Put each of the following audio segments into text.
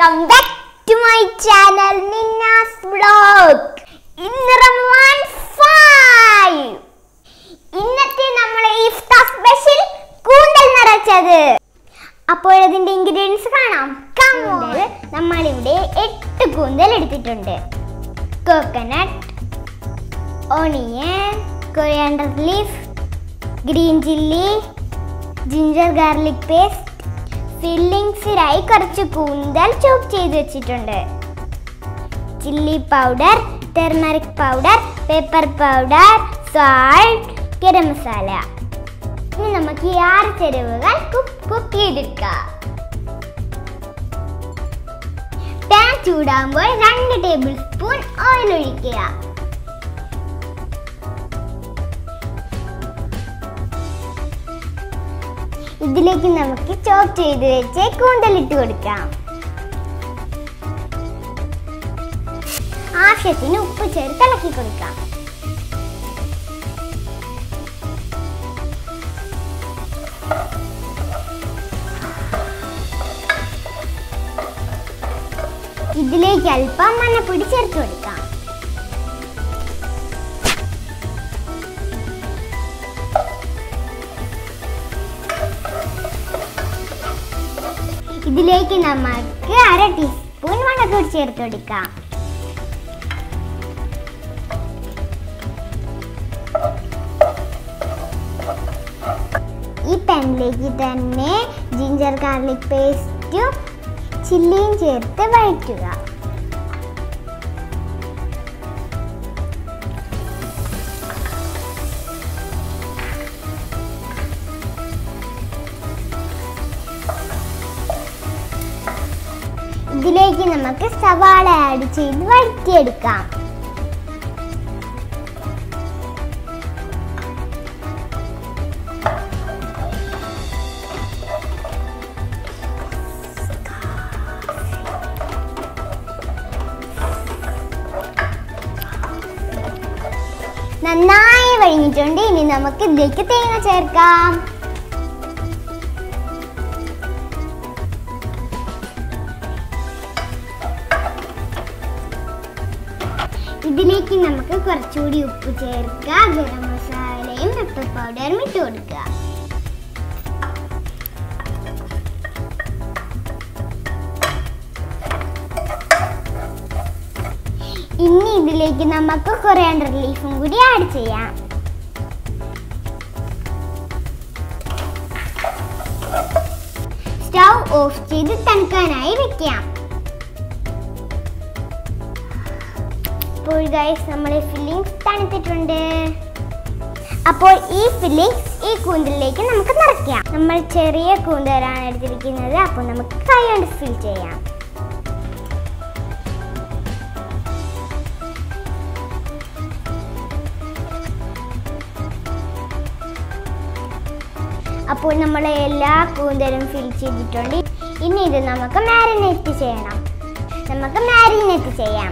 welcome back to my channel Ninna's vlog ഇന്ന് റമദാൻ 5 ഇന്നത്തെ നമ്മളെ ഇഫ്താർ സ്പെഷ്യൽ കൂന്തൽ നിറച്ചത് അപ്പോൾ അതിന്റെ ഇൻഗ്രീഡിയൻസ് കാണാം കമ്മോൾ നമ്മളിവിടെ എട്ട് കൂന്തൽ എടുത്തിട്ടുണ്ട് coconut onion coriander leaf green chilli ginger garlic paste ഫില്ലിങ്സിനായി കുറച്ച് കൂന്തൽ ചോപ്പ് ചെയ്ത് വെച്ചിട്ടുണ്ട് chilli powder turmeric powder pepper powder salt garam masala ഇനി നമുക്ക് ഈ ആറ് ചേരുവകൾ കുക്ക് ചെയ്തെടുക്കാം പാൻ ചൂടാകുമ്പോൾ രണ്ട് ടേബിൾ സ്പൂൺ ഓയിൽ ഒഴിക്കുക ഇതിലേക്ക് നമുക്ക് ചോപ്പ് ചെയ്ത് വെച്ച് കൂന്തലിട്ട് കൊടുക്കാം ആവശ്യത്തിന് ഉപ്പ് ചേർത്ത് ഇളക്കി കൊടുക്കാം ഇതിലേക്ക് അല്പം മഞ്ഞപ്പൊടി ചേർത്ത് കൊടുക്കാം ഇതിലേക്ക് നമുക്ക് അര ടീസ്പൂൺ മുളകുപൊടി ചേർത്ത് കൊടുക്കാം ഈ പാനിലേക്ക് തന്നെ ജിഞ്ചർ ഗാർലിക് പേസ്റ്റും ചില്ലിയും ചേർത്ത് വഴറ്റുക ഇതിലേക്ക് നമുക്ക് സവാള ആഡ് ചെയ്ത് വഴറ്റിയെടുക്കാം നന്നായി വഴിഞ്ഞിട്ടുണ്ട് ഇനി നമുക്ക് ഇതിലേക്ക് തേങ്ങ ചേർക്കാം ഇതിലേക്ക് നമുക്ക് കുറച്ചുകൂടി ഉപ്പ് ചേർക്കുക ഗരം മസാലയും പെപ്പർ പൗഡറും ഇട്ട് കൊടുക്കുക ഇനി ഇതിലേക്ക് നമുക്ക് കൊറിയാണ്ടർ ലീഫും കൂടി ആഡ് ചെയ്യാം സ്റ്റൗ ഓഫ് ചെയ്ത് തണുക്കാനായി വെക്കാം അപ്പോൾ ഗൈസ് നമ്മളെ ഫില്ലിങ്സ് തണുത്തിട്ടുണ്ട് അപ്പോൾ ഈ ഫില്ലിങ്സ് ഈ കൂന്തലിലേക്ക് നമുക്ക് നിറയ്ക്കാം നമ്മൾ ചെറിയ കൂന്തലാണ് എടുത്തിരിക്കുന്നത് അപ്പോൾ നമുക്ക് കൈ കൊണ്ട് ഫിൽ ചെയ്യാം അപ്പോൾ നമ്മൾ എല്ലാ കൂന്തലും ഫിൽ ചെയ്തിട്ടുണ്ട് ഇനി ഇത് നമുക്ക് മാരിനേറ്റ് ചെയ്യണം നമുക്ക് മാരിനേറ്റ് ചെയ്യാം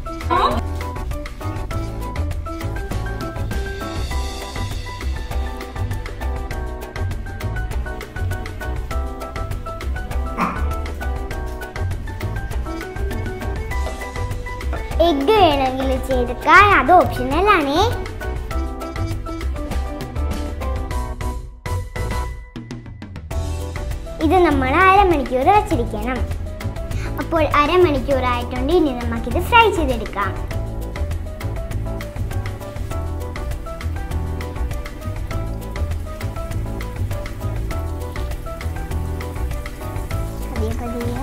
എഗ് വേണമെങ്കിൽ ചേർക്കാൻ അത് ഓപ്ഷണൽ ആണേ ഇത് നമ്മൾ അരമണിക്കൂർ വെച്ചിരിക്കണം അപ്പോൾ അരമണിക്കൂർ ആയിട്ടുണ്ട് ഇനി നമുക്കിത് ഫ്രൈ ചെയ്തെടുക്കാം പതിയെ പതിയെ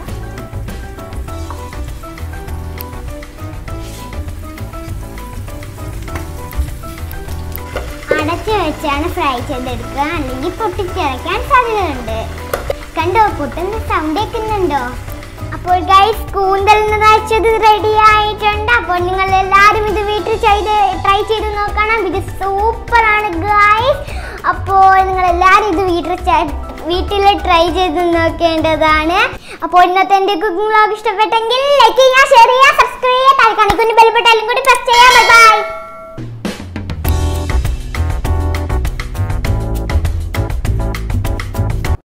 അടച്ചു വെച്ചാണ് ഫ്രൈ ചെയ്തെടുക്കുക അല്ലെങ്കിൽ പൊട്ടിച്ചിറക്കാൻ സാധ്യതയുണ്ട് കണ്ടോ പൊട്ടുന്ന സൗണ്ട് കേൾക്കുന്നുണ്ടോ അപ്പോൾ ഗൈസ് കൂന്തൽ നിറച്ചത് റെഡി ആയിട്ടുണ്ട് അപ്പോൾ നിങ്ങൾ എല്ലാവരും ഇത് വീട്ടിൽ ചെയ്ത് ട്രൈ ചെയ്ത് നോക്കണം ഇത് സൂപ്പർ ആണ് ഗൈസ് അപ്പോൾ നിങ്ങൾ എല്ലാവരും ഇത് വീട്ടിൽ വീട്ടിൽ ട്രൈ ചെയ്ത് നോക്കേണ്ടതാണ് അപ്പോൾ ഇന്നത്തെ എൻ്റെ കുക്കിംഗ് വ്ലോഗ് ഇഷ്ടപ്പെട്ടെങ്കിൽ ലൈക്ക് ചെയ്യുക ഷെയർ ചെയ്യുക സബ്സ്ക്രൈബ് ചെയ്യുക താഴെ കാണിക്കുന്ന ബെൽ ബട്ടൺ കൂടി പ്രസ് ചെയ്യാം ബൈ